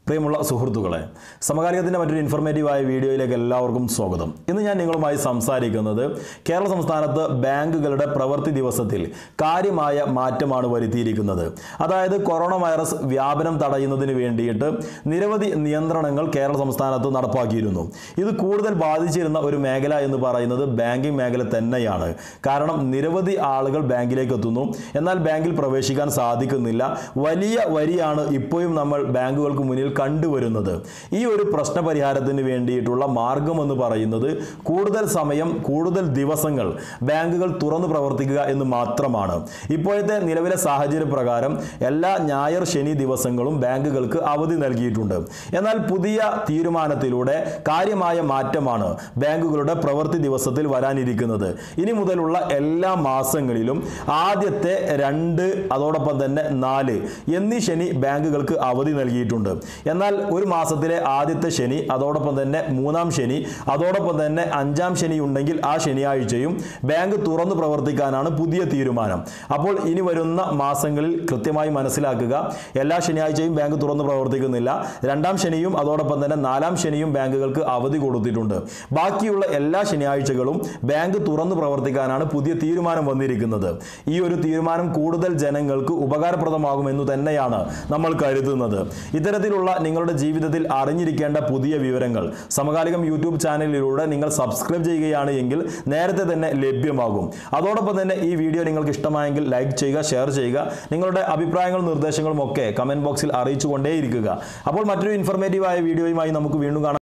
പ്രിയമുള്ള സുഹൃത്തുക്കളെ സമകാലികത്തിൻ്റെ മറ്റൊരു ഇൻഫർമേറ്റീവായ വീഡിയോയിലേക്ക് എല്ലാവർക്കും സ്വാഗതം ഇന്ന് ഞാൻ നിങ്ങളുമായി സംസാരിക്കുന്നത് കേരള സംസ്ഥാനത്ത് ബാങ്കുകളുടെ പ്രവൃത്തി ദിവസത്തിൽ കാര്യമായ മാറ്റമാണ് വരുത്തിയിരിക്കുന്നത് അതായത് കൊറോണ വൈറസ് വ്യാപനം തടയുന്നതിന് വേണ്ടിയിട്ട് നിരവധി നിയന്ത്രണങ്ങൾ കേരള സംസ്ഥാനത്ത് നടപ്പാക്കിയിരുന്നു ഇത് കൂടുതൽ ബാധിച്ചിരുന്ന ഒരു മേഖല എന്ന് പറയുന്നത് ബാങ്കിംഗ് മേഖല തന്നെയാണ് കാരണം നിരവധി ആളുകൾ ബാങ്കിലേക്ക് എത്തുന്നു എന്നാൽ ബാങ്കിൽ പ്രവേശിക്കാൻ സാധിക്കുന്നില്ല വലിയ വരിയാണ് ഇപ്പോഴും നമ്മൾ ബാങ്കുകൾക്ക് മുന്നിൽ കണ്ടുവരുന്നത് ഈ ഒരു പ്രശ്ന പരിഹാരത്തിന് വേണ്ടിയിട്ടുള്ള മാർഗം എന്ന് പറയുന്നത് കൂടുതൽ സമയം കൂടുതൽ ദിവസങ്ങൾ ബാങ്കുകൾ തുറന്നു പ്രവർത്തിക്കുക എന്ന് മാത്രമാണ് ഇപ്പോഴത്തെ നിലവിലെ സാഹചര്യ പ്രകാരം എല്ലാ ഞായർ ശനി ദിവസങ്ങളും ബാങ്കുകൾക്ക് അവധി നൽകിയിട്ടുണ്ട് എന്നാൽ പുതിയ തീരുമാനത്തിലൂടെ കാര്യമായ മാറ്റമാണ് ബാങ്കുകളുടെ പ്രവൃത്തി ദിവസത്തിൽ വരാനിരിക്കുന്നത് ഇനി മുതലുള്ള എല്ലാ മാസങ്ങളിലും ആദ്യത്തെ രണ്ട് അതോടൊപ്പം തന്നെ നാല് എന്നീ ശനി ബാങ്കുകൾക്ക് അവധി നൽകിയിട്ടുണ്ട് എന്നാൽ ഒരു മാസത്തിലെ ആദ്യത്തെ ശനി അതോടൊപ്പം തന്നെ മൂന്നാം ശനി അതോടൊപ്പം തന്നെ അഞ്ചാം ശനി ഉണ്ടെങ്കിൽ ആ ശനിയാഴ്ചയും ബാങ്ക് തുറന്നു പ്രവർത്തിക്കാനാണ് പുതിയ തീരുമാനം അപ്പോൾ ഇനി വരുന്ന മാസങ്ങളിൽ കൃത്യമായി മനസ്സിലാക്കുക എല്ലാ ശനിയാഴ്ചയും ബാങ്ക് തുറന്നു പ്രവർത്തിക്കുന്നില്ല രണ്ടാം ശനിയും അതോടൊപ്പം തന്നെ നാലാം ശനിയും ബാങ്കുകൾക്ക് അവധി കൊടുത്തിട്ടുണ്ട് ബാക്കിയുള്ള എല്ലാ ശനിയാഴ്ചകളും ബാങ്ക് തുറന്നു പ്രവർത്തിക്കാനാണ് പുതിയ തീരുമാനം വന്നിരിക്കുന്നത് ഈ ഒരു തീരുമാനം കൂടുതൽ ജനങ്ങൾക്ക് ഉപകാരപ്രദമാകുമെന്ന് തന്നെയാണ് നമ്മൾ കരുതുന്നത് ഇത്തരത്തിലുള്ള നിങ്ങളുടെ ജീവിതത്തിൽ അറിഞ്ഞിരിക്കേണ്ട പുതിയ വിവരങ്ങൾ സമകാലികം യൂട്യൂബ് ചാനലിലൂടെ നിങ്ങൾ സബ്സ്ക്രൈബ് ചെയ്യുകയാണ് എങ്കിൽ നേരത്തെ തന്നെ ലഭ്യമാകും അതോടൊപ്പം തന്നെ ഈ വീഡിയോ നിങ്ങൾക്ക് ഇഷ്ടമായെങ്കിൽ ലൈക്ക് ചെയ്യുക ഷെയർ ചെയ്യുക നിങ്ങളുടെ അഭിപ്രായങ്ങളും നിർദ്ദേശങ്ങളും ഒക്കെ കമന്റ് ബോക്സിൽ അറിയിച്ചുകൊണ്ടേയിരിക്കുക അപ്പോൾ മറ്റൊരു ഇൻഫർമേറ്റീവായ വീഡിയോയുമായി നമുക്ക് വീണ്ടും കാണാം